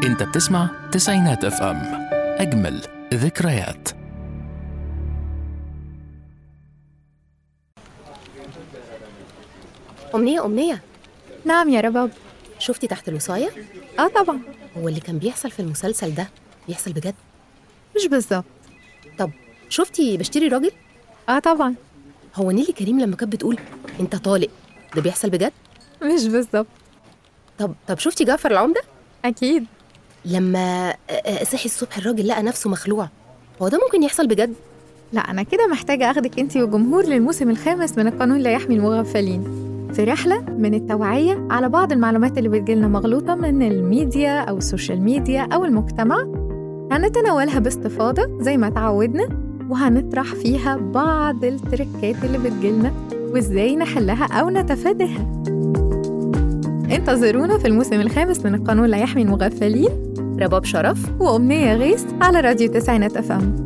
انت بتسمع تسعينات اف ام اجمل ذكريات أمنية أمنية نعم يا رباب شفتي تحت الوصاية؟ اه طبعا هو اللي كان بيحصل في المسلسل ده بيحصل بجد؟ مش بالظبط طب شفتي بشتري راجل؟ اه طبعا هو نيلي كريم لما كانت بتقول أنت طالق ده بيحصل بجد؟ مش بالظبط طب طب شفتي جعفر العمدة؟ اكيد لما آه، آه، صحي الصبح الراجل لقى نفسه مخلوع هو ده ممكن يحصل بجد؟ لا انا كده محتاجه اخدك انت والجمهور للموسم الخامس من القانون لا يحمي المغفلين في رحلة من التوعية على بعض المعلومات اللي بتجيلنا مغلوطة من الميديا أو السوشيال ميديا أو المجتمع هنتناولها باستفاضة زي ما تعودنا وهنطرح فيها بعض التركات اللي بتجيلنا وإزاي نحلها أو نتفاداها انتظرونا في الموسم الخامس من القانون لا يحمي المغفلين رباب شرف وأمنية غيث على راديو تسعينات أفهم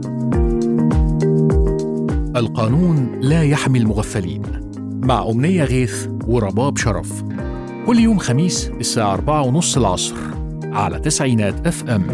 القانون لا يحمي المغفلين مع أمنية غيث ورباب شرف كل يوم خميس الساعة أربعة ونص العصر على تسعينات اف ام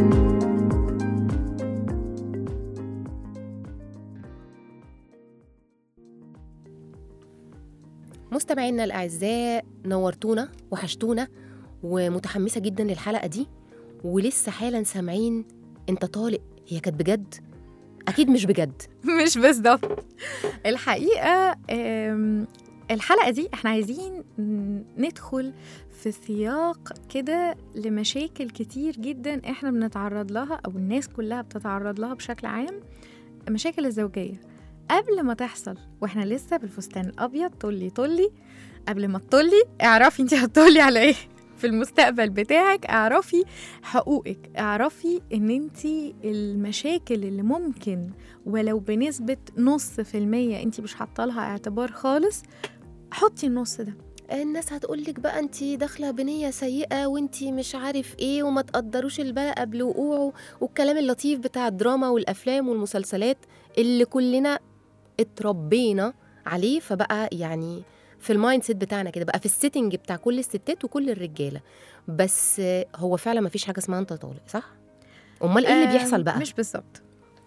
مستمعينا الأعزاء نورتونا وحشتونا ومتحمسة جدا للحلقة دي ولسه حالا سامعين أنت طالق هي كانت بجد؟ أكيد مش بجد مش بالظبط الحقيقة آم، الحلقة دي احنا عايزين ن- ندخل في سياق كده لمشاكل كتير جدا احنا بنتعرض لها او الناس كلها بتتعرض لها بشكل عام مشاكل الزوجية قبل ما تحصل واحنا لسه بالفستان الابيض طلي طلي قبل ما تطلي اعرفي انت هتطلي على ايه في المستقبل بتاعك اعرفي حقوقك اعرفي ان انت المشاكل اللي ممكن ولو بنسبة نص في المية انت مش حاطة لها اعتبار خالص حطي النص ده الناس هتقولك بقى انت داخله بنيه سيئه وانت مش عارف ايه وما تقدروش البلاء قبل وقوعه والكلام اللطيف بتاع الدراما والافلام والمسلسلات اللي كلنا اتربينا عليه فبقى يعني في المايند سيت بتاعنا كده بقى في السيتنج بتاع كل الستات وكل الرجاله بس هو فعلا ما فيش حاجه اسمها انت طالق صح امال ايه اللي آم، بيحصل بقى مش بالظبط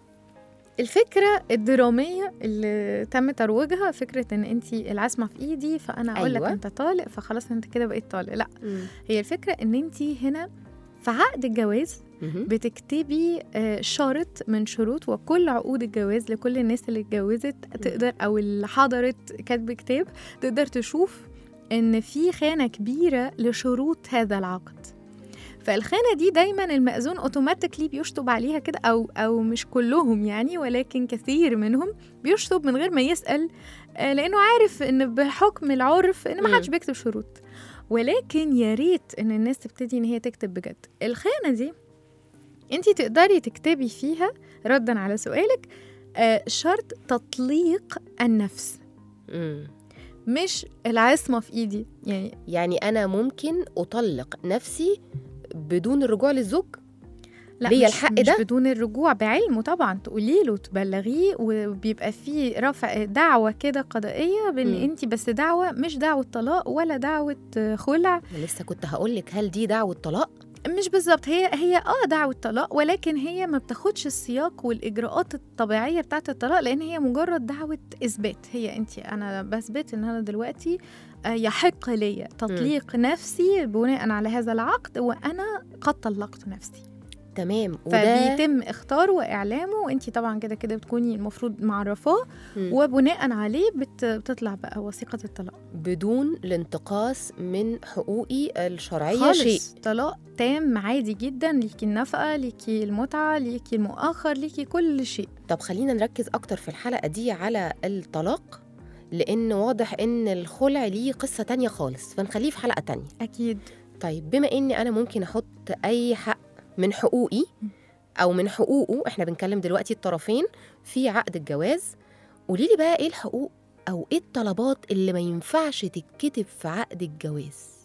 الفكرة الدرامية اللي تم ترويجها فكرة ان انت العصمة في ايدي فانا اقول لك أيوة. انت طالق فخلاص انت كده بقيت طالق لا مم. هي الفكرة ان انت هنا في عقد الجواز مهم. بتكتبي آه، شرط من شروط وكل عقود الجواز لكل الناس اللي اتجوزت تقدر او اللي حضرت كاتب كتاب تقدر تشوف ان في خانه كبيره لشروط هذا العقد فالخانه دي دايما المأذون اوتوماتيكلي بيشطب عليها كده او او مش كلهم يعني ولكن كثير منهم بيشطب من غير ما يسأل آه، لانه عارف ان بحكم العرف ان ما حدش بيكتب شروط ولكن يا ريت ان الناس تبتدي ان هي تكتب بجد الخانه دي انت تقدري تكتبي فيها ردا على سؤالك آه، شرط تطليق النفس مم. مش العصمه في ايدي يعني يعني انا ممكن اطلق نفسي بدون الرجوع للزوج لا ليا مش الحق مش ده؟ بدون الرجوع بعلمه طبعا تقولي له تبلغيه وبيبقى في رفع دعوه كده قضائيه بان مم. انت بس دعوه مش دعوه طلاق ولا دعوه آه، خلع أنا لسه كنت هقول لك هل دي دعوه طلاق مش بالظبط هي هي اه دعوة طلاق ولكن هي ما بتاخدش السياق والإجراءات الطبيعية بتاعة الطلاق لأن هي مجرد دعوة إثبات هي أنت أنا بثبت إن أنا دلوقتي آه، يحق لي تطليق نفسي بناء على هذا العقد وأنا قد طلقت نفسي تمام وده فبيتم اختاره وإعلامه وأنت طبعا كده كده بتكوني المفروض معرفاه مم. وبناء عليه بت- بتطلع بقى وثيقة الطلاق بدون الانتقاص من حقوقي الشرعيه خالص شيء طلاق تام عادي جدا ليكي النفقة ليكي المتعة ليكي المؤخر ليكي كل شيء طب خلينا نركز اكتر في الحلقه دي على الطلاق لان واضح ان الخلع ليه قصه تانية خالص فنخليه في حلقه تانية أكيد طيب بما اني انا ممكن احط اي حق من حقوقي او من حقوقه احنا بنكلم دلوقتي الطرفين في عقد الجواز قولي لي بقى ايه الحقوق او ايه الطلبات اللي ما ينفعش تتكتب في عقد الجواز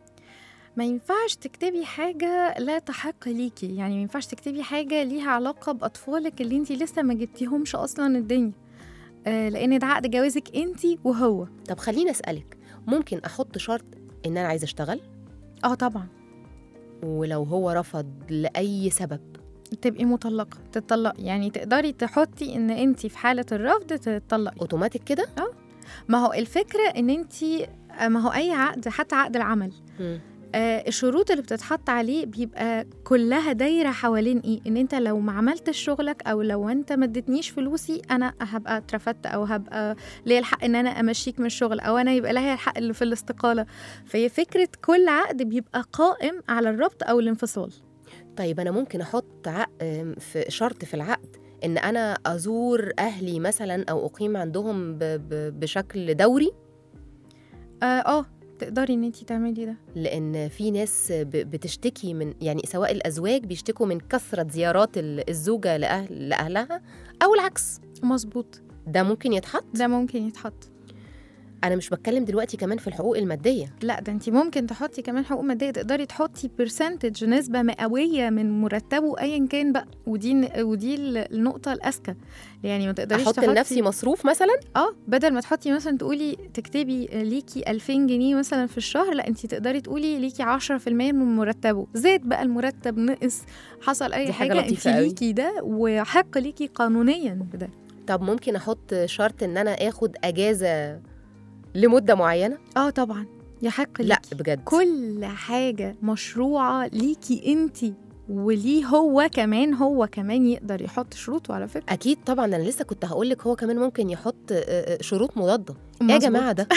ما ينفعش تكتبي حاجة لا تحق ليكي يعني ما ينفعش تكتبي حاجة ليها علاقة بأطفالك اللي انتي لسه ما جبتيهمش أصلا الدنيا آه لأن ده عقد جوازك انتي وهو طب خليني اسالك ممكن احط شرط ان انا عايزه اشتغل اه طبعا ولو هو رفض لاي سبب تبقي مطلقه تطلق يعني تقدري تحطي ان انت في حاله الرفض تطلقي اوتوماتيك كده ما هو الفكره ان انت ما هو اي عقد حتى عقد العمل مم. آه الشروط اللي بتتحط عليه بيبقى كلها دايره حوالين ايه ان انت لو ما عملتش شغلك او لو انت ما اديتنيش فلوسي انا هبقى اترفدت او هبقى ليا الحق ان انا امشيك من الشغل او انا يبقى ليا الحق اللي في الاستقاله فهي فكره كل عقد بيبقى قائم على الربط او الانفصال طيب انا ممكن احط عق... آم، في شرط في العقد ان انا ازور اهلي مثلا او اقيم عندهم ب... ب... بشكل دوري اه, آه تقدري ان انت تعملي ده لان في ناس ب... بتشتكي من يعني سواء الازواج بيشتكوا من كثره زيارات ال- الزوجه لأهل... لاهلها او العكس مظبوط ده ممكن يتحط ده ممكن يتحط انا مش بتكلم دلوقتي كمان في الحقوق الماديه لا ده انت ممكن تحطي كمان حقوق ماديه تقدري تحطي برسنتج نسبه مئويه من مرتبه ايا كان بقى ودي ودي ال- النقطه الاذكى يعني ما تقدريش احط تحطي لنفسي مصروف مثلا اه بدل ما تحطي مثلا تقولي تكتبي ليكي 2000 جنيه مثلا في الشهر لا انت تقدري تقولي ليكي 10% من مرتبه زاد بقى المرتب نقص حصل اي دي حاجة حاجه, انت لطيفة قوي. ليكي ده وحق ليكي قانونيا بده طب ممكن احط شرط ان انا اخد اجازه لمده معينه اه طبعا يحق لا ليكي بجد كل حاجة مشروعة ليكي انتي وليه هو كمان هو كمان يقدر يحط شروطه على فكرة اكيد طبعا انا لسه كنت هقول لك هو كمان ممكن يحط آه، آه، شروط مضاده ايه يا مظبوط. جماعه ده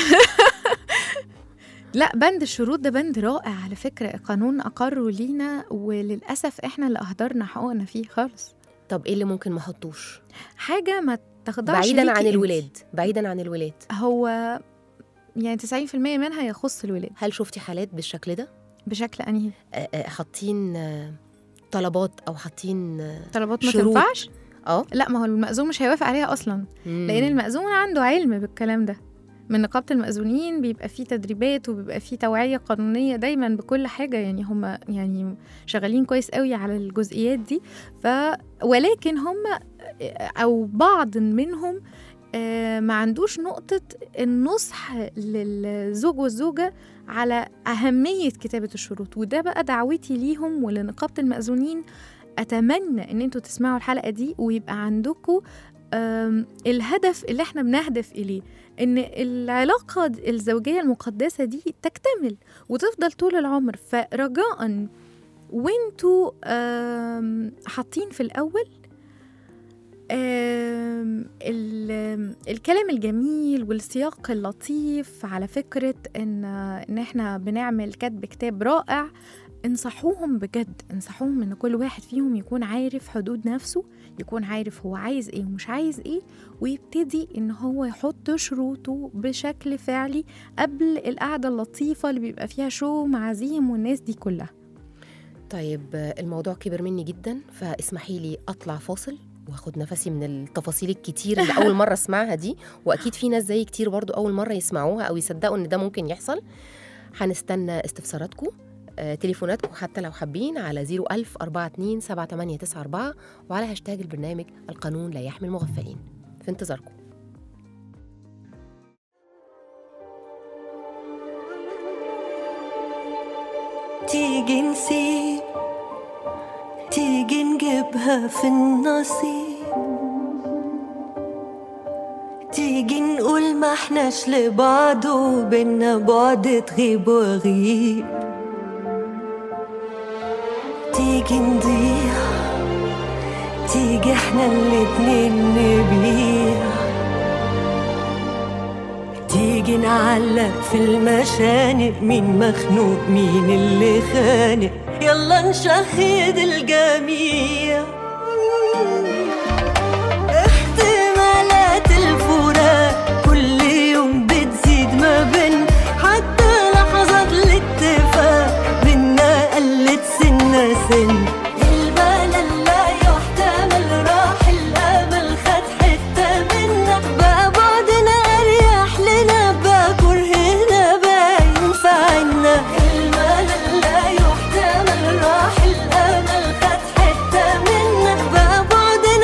لا بند الشروط ده بند رائع على فكرة القانون أقره لينا وللأسف احنا اللي أهدرنا حقوقنا فيه خالص طب ايه اللي ممكن ما احطوش حاجة ما تخضعش بعيدا ليكي عن انتي. الولاد بعيدا عن الولاد هو يعني 90% منها يخص الولاد هل شفتي حالات بالشكل ده بشكل أنهي آه، آه، حاطين آه، طلبات او حاطين اه طلبات ما شروط. تنفعش آه، لا ما هو المأذون مش هيوافق عليها أصلا مم. لان المأذون عنده علم بالكلام ده من نقابة المأذونين بيبقى فيه تدريبات وبيبقى فيه توعية قانونية دايما بكل حاجة يعني هم يعني شغالين كويس قوي على الجزئيات دي ف ولكن هم أو بعض منهم آه، ما عندوش نقطة النصح للزوج والزوجة على أهمية كتابة الشروط وده بقى دعوتي ليهم ولنقابة المأذونين أتمنى إن انتوا تسمعوا الحلقة دي ويبقى عندكم آم، الهدف اللي احنا بنهدف إليه إن العلاقة الزوجية المقدسة دي تكتمل وتفضل طول العمر فرجاء وانتوا آم، حاطين في الأول آم، ال- الكلام الجميل والسياق اللطيف على فكرة إن إن إحنا بنعمل كتب كتاب رائع انصحوهم بجد انصحوهم إن كل واحد فيهم يكون عارف حدود نفسه يكون عارف هو عايز إيه ومش عايز إيه ويبتدي إن هو يحط شروطه بشكل فعلي قبل القعدة اللطيفة اللي بيبقى فيها شو معازيم والناس دي كلها طيب آه، الموضوع كبر مني جدا فاسمحي لي اطلع فاصل واخد نفسي من التفاصيل الكتير اللي اول مره اسمعها دي واكيد في ناس زي كتير برضو اول مره يسمعوها او يصدقوا ان ده ممكن يحصل هنستنى استفساراتكم آه، تليفوناتكم حتى لو حابين على 01000 42 7894 وعلى هاشتاج البرنامج القانون لا يحمي المغفلين في انتظاركم تيجي نسيب تيجي نجيبها في النصيب تيجي نقول ما احناش لبعض وبينا بعد تغيب وغيب تيجي نضيع تيجي احنا الاتنين نبيع تيجي نعلق في المشانق مين مخنوق مين اللي خانق يلا نشهد الجميع احتمالات الفراق كل يوم بتزيد ما بين حتى لحظات الاتفاق بينا قلت سنة سن الملل لا يحتمل راح الامل خد حتة منا بقى بعدنا اريح لنا بقى كرهنا بقى ينفعنا الملل لا يحتمل راح الامل خد حتة منا بقى بعدنا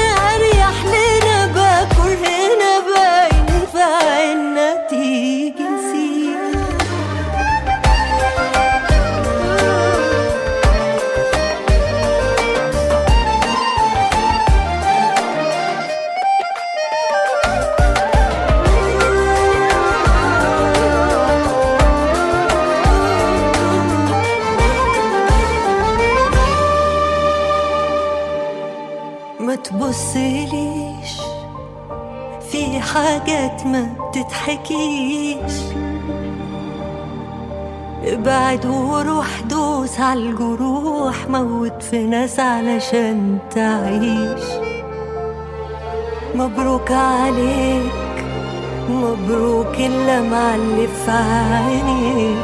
حاجات ما بتتحكيش ابعد وروح دوس عالجروح موت في ناس علشان تعيش مبروك عليك مبروك إلا مع اللي في عينيك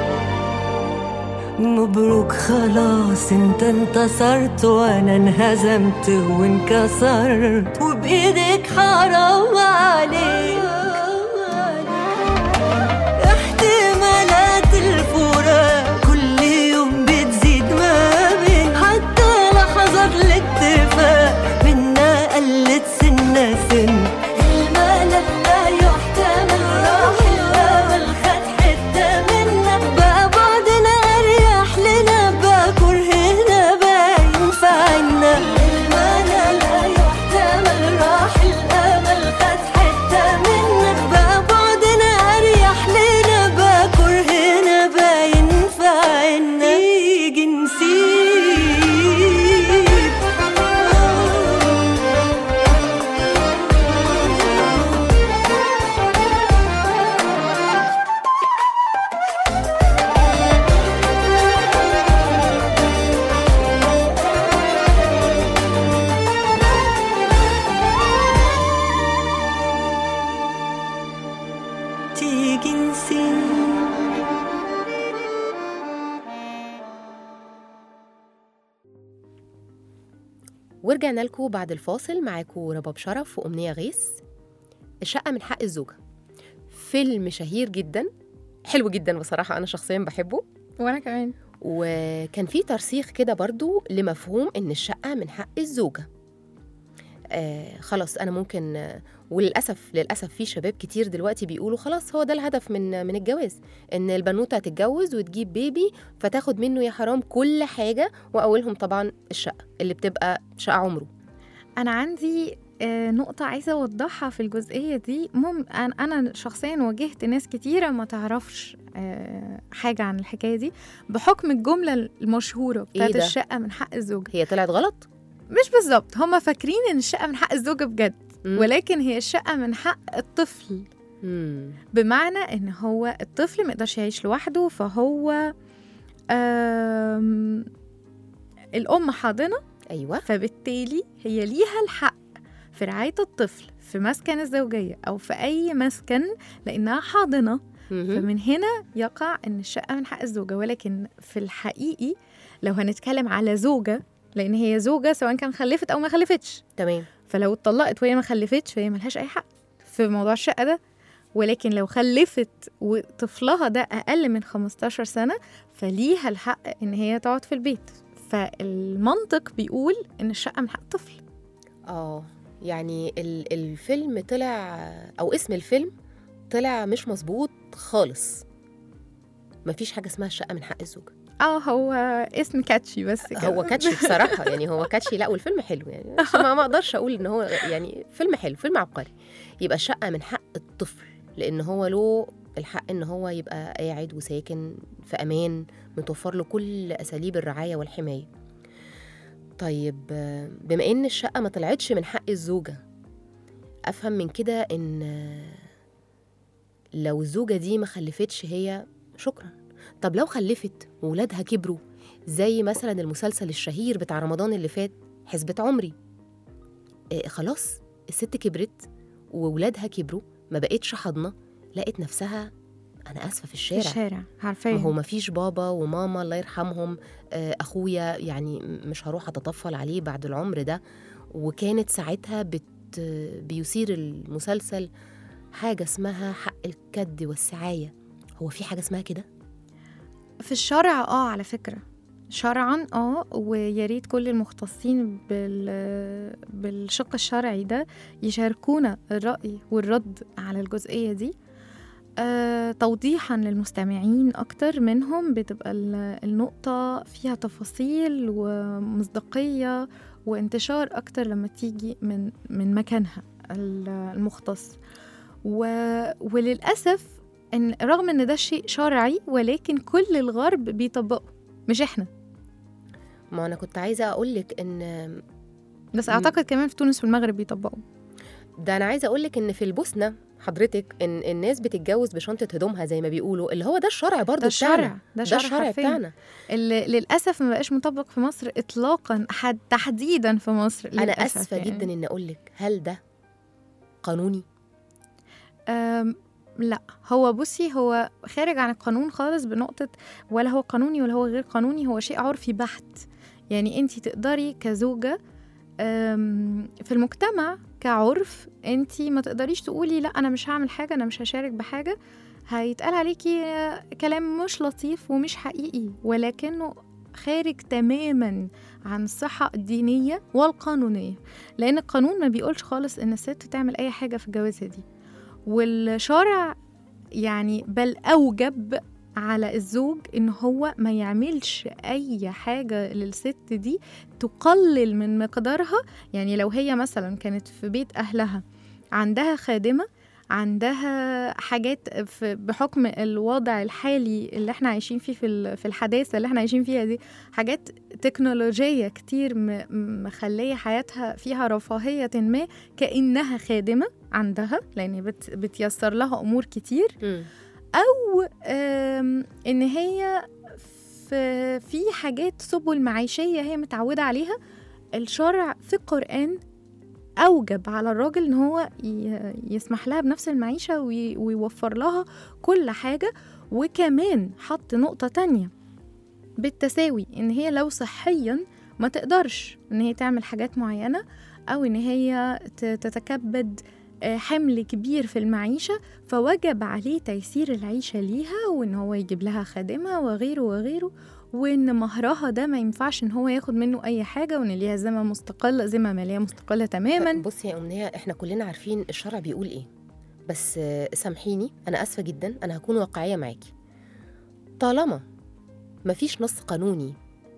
مبروك خلاص انت انتصرت وانا انهزمت وانكسرت وبايدك حرام عليك احتمالات الفراق كل يوم بتزيد ما بين حتى لحظات الاتفاق منا قلت سنة سن الملل لا يحتمل راح الامل خد حتة منا بقى بعدنا اريح لنا بقى كرهنا باين في عنا الملل لا يحتمل راح الامل خد حتة منا بقى بعدنا اريح لنا بقى كرهنا باين في عنا تيجي نسيب تيجي نسيب ورجعنا لكم بعد الفاصل معاكم رباب شرف وأمنية غيث الشقة من حق الزوجة فيلم شهير جدا حلو جدا بصراحة أنا شخصيا بحبه وانا كمان وكان في ترسيخ كده برضو لمفهوم ان الشقه من حق الزوجه آه خلاص انا ممكن آه، وللاسف للاسف في شباب كتير دلوقتي بيقولوا خلاص هو ده الهدف من من الجواز ان البنوته تتجوز وتجيب بيبي فتاخد منه يا حرام كل حاجه واولهم طبعا الشقه اللي بتبقى شقه عمره انا عندي آه، نقطة عايزة أوضحها في الجزئية دي مم أنا أنا شخصيا واجهت ناس كتيرة ما تعرفش آه، حاجة عن الحكاية دي بحكم الجملة المشهورة بتاعت ده؟ الشقة من حق الزوجة هي طلعت غلط مش بالظبط هما فاكرين إن الشقة من حق الزوجة بجد مم. ولكن هي الشقة من حق الطفل مم. بمعنى ان هو الطفل ما يقدرش يعيش لوحده فهو آم، الام حاضنه ايوه فبالتالي هي ليها الحق في رعايه الطفل في مسكن الزوجيه او في اي مسكن لانها حاضنه مهم. فمن هنا يقع ان الشقه من حق الزوجه ولكن في الحقيقي لو هنتكلم على زوجه لان هي زوجه سواء كان خلفت او ما خلفتش تمام فلو اتطلقت وهي ما خلفتش فهي ملهاش اي حق في موضوع الشقه ده ولكن لو خلفت وطفلها ده اقل من 15 سنه فليها الحق ان هي تقعد في البيت فالمنطق بيقول ان الشقه من حق الطفل اه يعني ال- الفيلم طلع او اسم الفيلم طلع مش مظبوط خالص مفيش حاجه اسمها الشقه من حق الزوجه اه هو اسم كاتشي بس كده هو كاتشي بصراحه يعني هو كاتشي لا والفيلم حلو يعني عشان ما ما اقدرش اقول ان هو يعني فيلم حلو فيلم عبقري يبقى الشقه من حق الطفل لان هو له الحق ان هو يبقى قاعد وساكن في امان متوفر له كل اساليب الرعايه والحمايه طيب آه، بما ان الشقه ما طلعتش من حق الزوجه افهم من كده ان آه، لو الزوجه دي ما خلفتش هي شكرا طب لو خلفت وولادها كبروا زي مثلا المسلسل الشهير بتاع رمضان اللي فات حسبة عمري إيه خلاص الست كبرت وولادها كبروا ما بقتش حاضنة لقت نفسها أنا آسفة في في الشارع الشارع ما عارفاه هو ما فيش بابا وماما الله يرحمهم آه، أخويا يعني مش هروح أتطفل عليه بعد العمر ده وكانت ساعتها بت بيثير المسلسل حاجة اسمها حق الكد والسعاية هو في حاجة اسمها كده؟ في الشرع اه على فكرة شرعا اه ويا ريت كل المختصين بال بالشق الشرعي ده يشاركونا الرأي والرد على الجزئية دي آه توضيحا للمستمعين أكتر منهم بتبقى ال- النقطة فيها تفاصيل ومصداقية وانتشار أكتر لما تيجي من من مكانها ال- المختص و... وللأسف ان رغم ان ده شيء شرعي ولكن كل الغرب بيطبقه مش احنا ما أنا كنت عايزة أقولك إن بس مم. اعتقد كمان في تونس والمغرب بيطبقوا ده انا عايزه اقول لك ان في البوسنه حضرتك ان الناس بتتجوز بشنطه هدومها زي ما بيقولوا اللي هو ده الشرع برضه ده الشرع بتاعنا ده ده الشرع, الشرع حرفياً. بتاعنا اللي للاسف ما بقاش مطبق في مصر اطلاقا حد تحديدا في مصر انا للأسف اسفه يعني. جدا ان اقول لك هل ده قانوني أم لا هو بصي هو خارج عن القانون خالص بنقطة ولا هو قانوني ولا هو غير قانوني هو شيء عرفي بحت يعني انت تقدري كزوجة أم، في المجتمع كعرف انت ما تقدريش تقولي لا انا مش هعمل حاجة انا مش هشارك بحاجة هيتقال عليكي آه، كلام مش لطيف ومش حقيقي ولكنه خارج تماما عن الصحة الدينية والقانونية لأن القانون ما بيقولش خالص إن الست تعمل أي حاجة في الجوازة دي والشرع يعني بل أوجب على الزوج إن هو ما يعملش أي حاجة للست دي تقلل من مقدارها يعني لو هي مثلا كانت في بيت أهلها عندها خادمة عندها حاجات في بحكم الوضع الحالي اللي احنا عايشين فيه في ال- في الحداثة اللي احنا عايشين فيها دي حاجات تكنولوجية كتير م- مخلية حياتها فيها رفاهية ما كأنها خادمة عندها لأن بت بتيسر لها أمور كتير أو آم، إن هي في في حاجات سبل معيشية هي متعودة عليها الشرع في القرآن أوجب على الراجل إن هو ي- يسمح لها بنفس المعيشة وي- ويوفر لها كل حاجة وكمان حط نقطة تانية بالتساوي إن هي لو صحيا ما تقدرش إن هي تعمل حاجات معينة أو إن هي ت- تتكبد آه، حمل كبير في المعيشة فوجب عليه تيسير العيشة ليها وإن هو يجيب لها خادمة وغيره وغيره وإن مهرها ده ما ينفعش إن هو ياخد منه أي حاجة وإن ليها ذمة مستقلة ذمة مالية مستقلة تماما بصي يا امنيه احنا كلنا عارفين الشرع بيقول ايه بس آه، سامحيني انا اسفه جدا انا هكون واقعيه معاكي طالما مفيش نص قانوني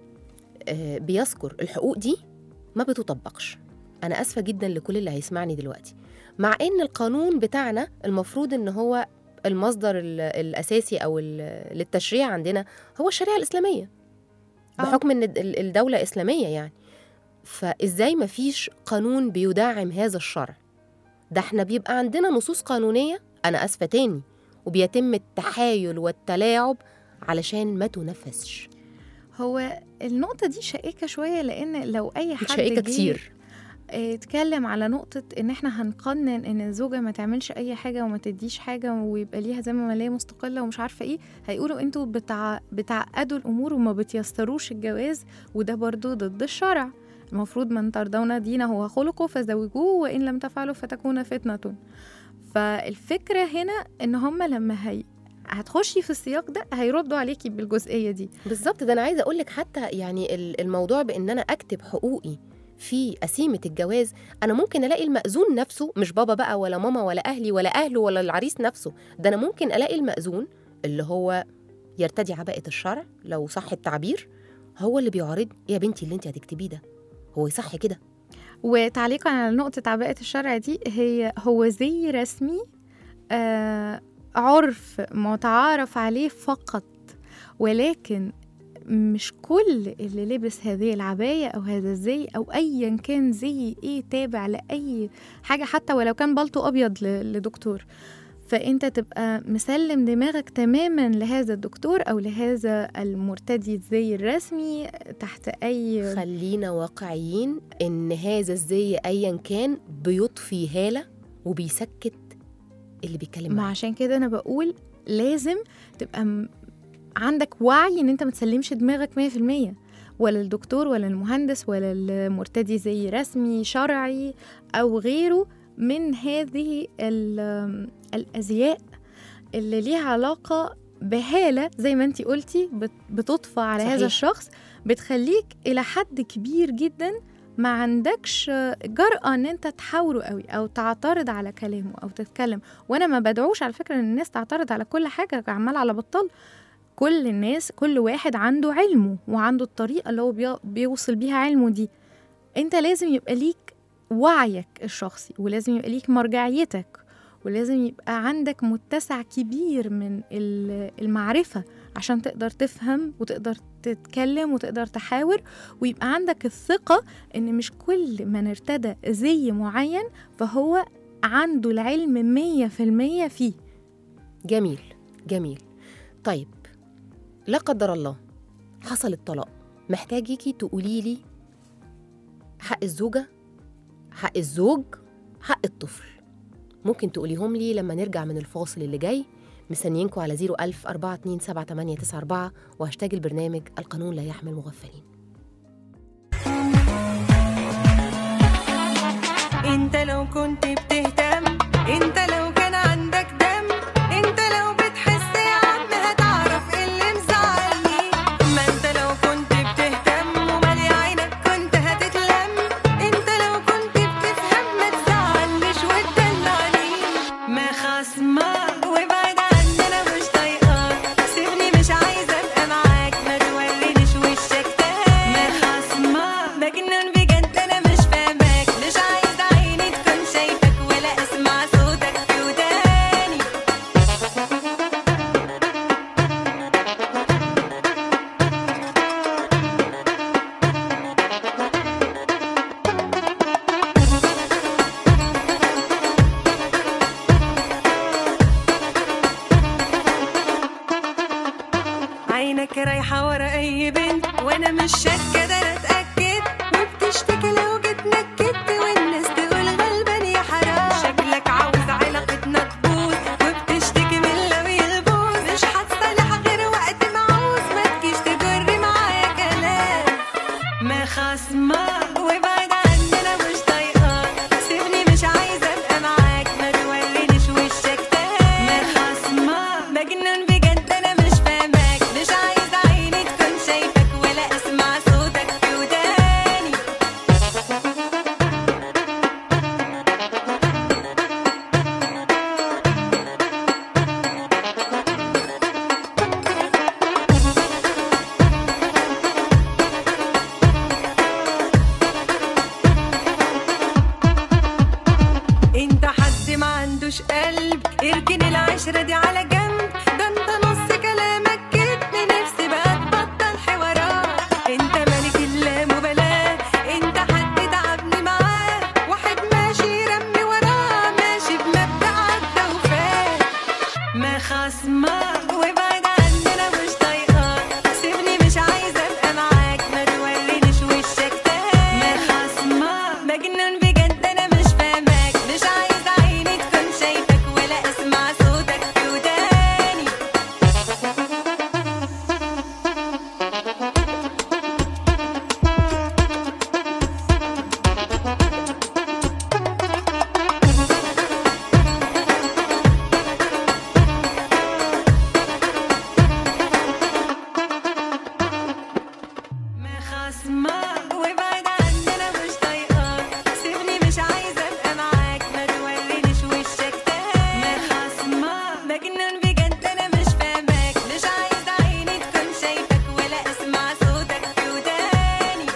آه، بيذكر الحقوق دي ما بتطبقش انا اسفه جدا لكل اللي هيسمعني دلوقتي مع ان القانون بتاعنا المفروض ان هو المصدر ال- الاساسي او ال- للتشريع عندنا هو الشريعه الاسلاميه آه. بحكم ان ال- الدوله اسلاميه يعني فازاي ما فيش قانون بيدعم هذا الشرع ده احنا بيبقى عندنا نصوص قانونيه انا اسفه تاني وبيتم التحايل والتلاعب علشان ما تنفذش هو النقطة دي شائكة شوية لأن لو أي حد شائكه جه كتير اتكلم على نقطة إن إحنا هنقنن إن الزوجة ما تعملش أي حاجة وما تديش حاجة ويبقى ليها ذمة مالية مستقلة ومش عارفة إيه هيقولوا أنتوا بتع... بتعقدوا الأمور وما بتيسروش الجواز وده برضو ضد الشرع المفروض من ترضون دينه وخلقه فزوجوه وإن لم تفعلوا فتكون فتنة فالفكرة هنا إن هما لما هي هتخشي في السياق ده هيردوا عليكي بالجزئية دي بالظبط ده انا عايزه اقول لك حتى يعني ال- الموضوع بان انا اكتب حقوقي في قسيمه الجواز انا ممكن الاقي المأذون نفسه مش بابا بقى ولا ماما ولا اهلي ولا اهله ولا العريس نفسه ده انا ممكن الاقي المأذون اللي هو يرتدي عباءة الشرع لو صح التعبير هو اللي بيعارض يا بنتي اللي انت هتكتبيه ده هو يصح كده وتعليقا على نقطة عباءة الشرع دي هي هو زي رسمي آه عرف متعارف عليه فقط ولكن مش كل اللي لبس هذه العباية أو هذا الزي أو أيا كان زي إيه تابع لأي حاجة حتى ولو كان بلطو أبيض ل- لدكتور فأنت تبقى مسلم دماغك تماما لهذا الدكتور أو لهذا المرتدي الزي الرسمي تحت أي خلينا واقعيين ان هذا الزي ايا كان بيطفي هالة وبيسكت اللي بيتكلم ما معاه عشان كده انا بقول لازم تبقى م... عندك وعي ان انت ما تسلمش دماغك 100% ولا الدكتور ولا المهندس ولا المرتدي زي رسمي شرعي او غيره من هذه ال- الازياء اللي ليها علاقه بهاله زي ما انتي قلتي بت- بتطفى على صحيح. هذا الشخص بتخليك الى حد كبير جدا ما عندكش جرأة ان انت تحاوره قوي او تعترض على كلامه او تتكلم وانا ما بدعوش على فكره ان الناس تعترض على كل حاجه عمال على بطال كل الناس كل واحد عنده علمه وعنده الطريقه اللي هو بي- بيوصل بيها علمه دي انت لازم يبقى ليك وعيك الشخصي ولازم يبقى ليك مرجعيتك ولازم يبقى عندك متسع كبير من ال- المعرفة عشان تقدر تفهم وتقدر تتكلم وتقدر تحاور ويبقى عندك الثقة إن مش كل من ارتدى زي معين فهو عنده العلم مية في المية فيه جميل جميل طيب لا قدر الله حصل الطلاق محتاجيكي تقولي لي حق الزوجة حق الزوج حق الطفل ممكن تقوليهم لي لما نرجع من الفاصل اللي جاي مستنيينكم على 01000 427 وهاشتاج البرنامج القانون لا يحمل مغفلين انت لو كنت بتهتم انت لو كان عندك دم انت لو بتحس يا عم هتعرف ايه اللي مزعلني ما انت لو كنت بتهتم ومالي عينك كنت هتتلم انت لو كنت بتفهم ما تزعلنيش وتدلعني ما خصمك وابعد عني انا مش طايقاك سيبني مش عايزه ابقى معاك ما تورينيش وشك تاني ما خصمك مجنون بجد انا مش فاهماك مش عايزه عيني تكون شايفك ولا اسمع صوتك في وداني عينك رايحة ورا أي بنت وأنا مش شاكة ده أنا اتأكد وبتشتكي لو جيت نكدت والناس تقول غلبان يا حرام شكلك عاوز علاقتنا تبوظ وبتشتكي من لو يغبوظ مش هتصالح غير وقت ما عاوز ما تجيش تجري معايا كلام ما خصمك وابعد عني انا مش طايقاك سيبني مش عايزه ابقى معاك ما تورينيش وشك تاني ما خصمك مجنون بجد انا مش فاهماك مش عايزه عيني تكون شايفك ولا اسمع صوتك في وداني انت حد ما عندوش قلب اركن العشرة دي على جنب ده انت نص كلامك كدب نفسي بقى تبطل حوارات انت ملك اللامبالاة انت حد تعبني معاه واحد ماشي رمي وراه ماشي بمبدأ عدى وفات ما خصمك وابعد عني انا مش طايقاك سيبني مش عايزه ابقى معاك ما تورينيش وشك تاني ما خصمك مجنون بجد انا مش فاهماك مش عايزه عيني تكون شايفك ولا اسمع صوتك في وداني ما خصمك وابعد عني انا مش طايقاك سيبني مش عايزه ابقى معاك ما تورينيش وشك تاني ما خصمك مجنون بجد انا مش فاهماك مش عايزه عيني تكون شايفك ولا اسمع صوتك في وداني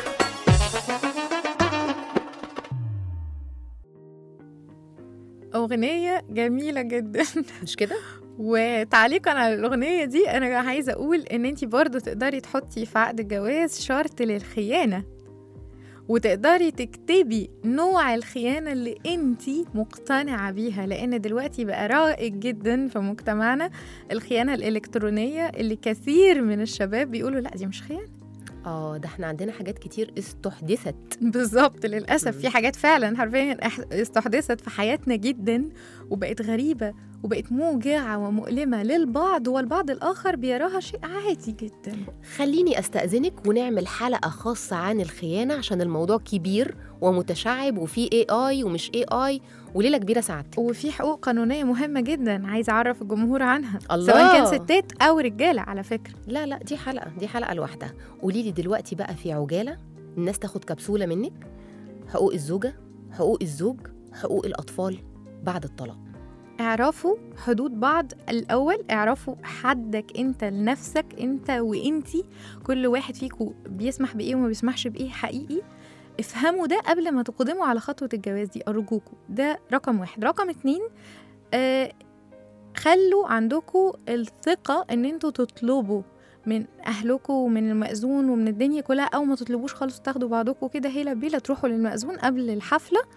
أغنية جميلة جدا مش كده وتعليقا على الأغنية دي أنا عايزة أقول إن أنتي برضو تقدري تحطي في عقد الجواز شرط للخيانة وتقدري تكتبي نوع الخيانة اللي انتي مقتنعة بيها لأن دلوقتي بقى رائج جدا في مجتمعنا الخيانة الإلكترونية اللي كثير من الشباب بيقولوا لا دي مش خيانة اه ده احنا عندنا حاجات كتير استحدثت بالظبط للأسف مم. في حاجات فعلا حرفيا إح- استحدثت في حياتنا جدا وبقت غريبة وبقت موجعة ومؤلمة للبعض والبعض الآخر بيراها شيء عادي جدا خليني استأذنك ونعمل حلقة خاصة عن الخيانة عشان الموضوع كبير ومتشعب وفيه اي اي ومش اي اي وليلة كبيرة سعادتك وفي حقوق قانونية مهمة جدا عايزة أعرف الجمهور عنها الله. سواء كان ستات أو رجالة على فكرة لا لا دي حلقة دي حلقة لوحدها قولي لي دلوقتي بقى في عجالة الناس تاخد كبسولة منك حقوق الزوجة حقوق الزوج حقوق الأطفال بعد الطلاق اعرفوا حدود بعض الأول اعرفوا حدك أنت لنفسك أنت وأنتي كل واحد فيكم بيسمح بإيه وما بيسمحش بإيه حقيقي افهموا ده قبل ما تقدموا على خطوة الجواز دي أرجوكوا ده رقم واحد رقم اتنين آه خلوا عندكم الثقة ان انتوا تطلبوا من اهلكم ومن المأذون ومن الدنيا كلها او ما تطلبوش خالص تاخدوا بعضكم كده هيلا بيلا تروحوا للمأذون قبل الحفلة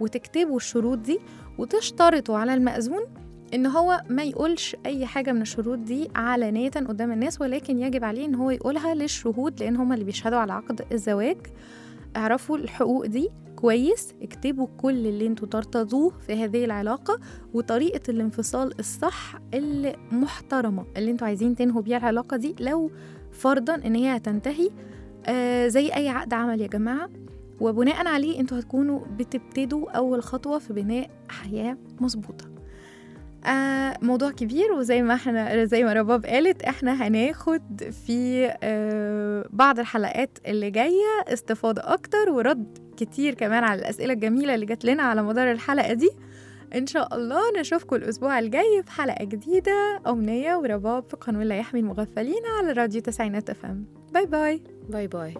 وتكتبوا الشروط دي وتشترطوا على المأذون ان هو ما يقولش اي حاجه من الشروط دي علانيه قدام الناس ولكن يجب عليه ان هو يقولها للشهود لان هم اللي بيشهدوا على عقد الزواج اعرفوا الحقوق دي كويس اكتبوا كل اللي انتوا ترتضوه في هذه العلاقة وطريقة الانفصال الصح اللي محترمة اللي انتوا عايزين تنهوا بيها العلاقة دي لو فرضا ان هي هتنتهي آه زي اي عقد عمل يا جماعة وبناء عليه انتوا هتكونوا بتبتدوا اول خطوة في بناء حياة مظبوطة آه موضوع كبير وزي ما احنا زي ما رباب قالت احنا هناخد في آه بعض الحلقات اللي جايه استفاضه اكتر ورد كتير كمان على الاسئله الجميله اللي جات لنا على مدار الحلقه دي ان شاء الله نشوفكم الاسبوع الجاي في حلقه جديده امنيه ورباب في قانون لا يحمي المغفلين على راديو تسعينات اف ام باي باي باي باي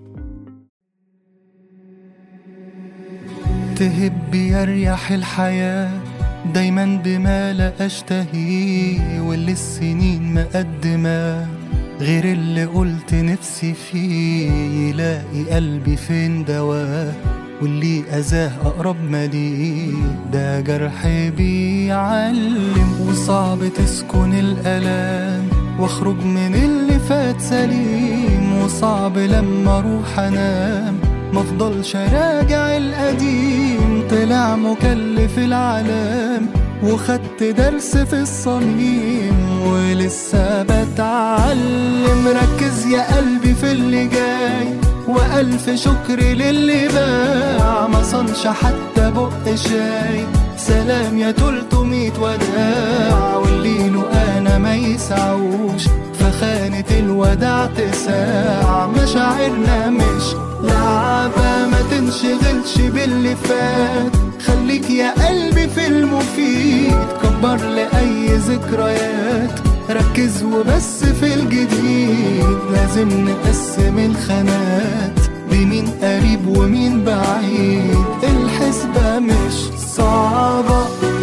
تهب يريح الحياة دايما بما لا أشتهيه واللي السنين مقدمة غير اللي قلت نفسي فيه يلاقي قلبي فين دواه واللي أذاه أقرب ما ليه ده جرح بيعلم وصعب تسكن الألام واخرج من اللي فات سليم وصعب لما اروح انام مفضلش راجع القديم طلع مكلف العالم وخدت درس في الصميم ولسه بتعلم ركز يا قلبي في اللي جاي وألف شكر للي باع ما صنش حتى بق شاي سلام يا تلتمية وداع واللي له أنا ما يسعوش فخانة الوداع تساع مشاعرنا مش لعبة ما تنشغلش باللي فات خليك يا قلبي في المفيد كبر لأي ذكريات ركز وبس في الجديد لازم نقسم الخانات بمين قريب ومين بعيد الحسبة مش صعبة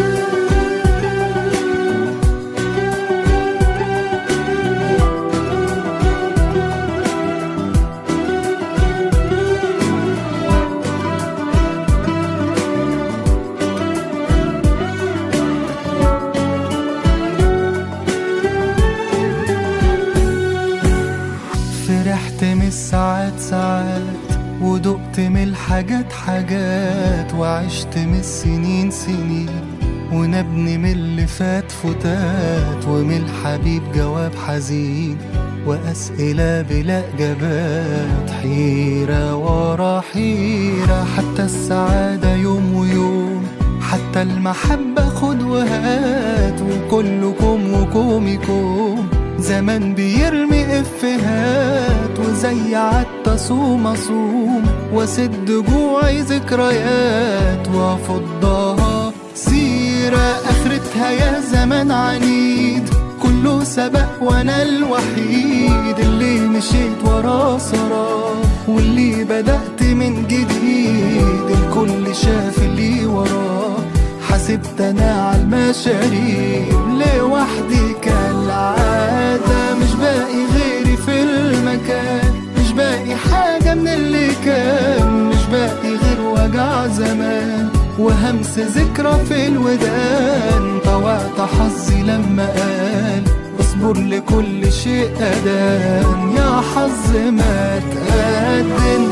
فرحت من الساعات ساعات ودقت من الحاجات حاجات وعشت من السنين سنين ونبني من اللي فات فتات ومن الحبيب جواب حزين وأسئلة بلا إجابات حيرة ورا حيرة حتى السعادة يوم ويوم حتى المحبة خد وهات وكلكم وكومكم زمان بيرمي افهات وزي عدت صوم اصوم واسد جوعي ذكريات وافضها سيرة اخرتها يا زمان عنيد كله سبق وانا الوحيد اللي مشيت وراه سراب واللي بدأت من جديد الكل شاف اللي وراه حسبت انا على المشاريب لوحدي كالعادة مش باقي غيري في المكان مش باقي حاجة من اللي كان مش باقي غير وجع زمان وهمس ذكرى في الودان طوعت حظي لما قال اصبر لكل شيء أدان يا حظ ما تقدم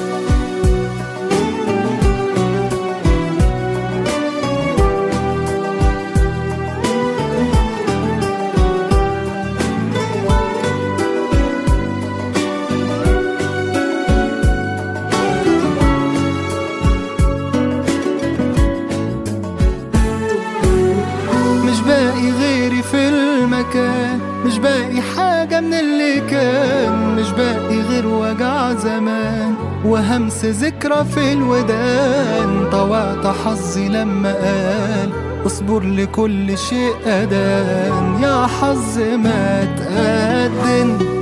مش باقي غيري في المكان مش باقي حاجة من اللي كان مش باقي غير وجع زمان وهمس ذكرى في الودان طوعت حظي لما قال اصبر لكل شيء أدان يا حظ ما تقدم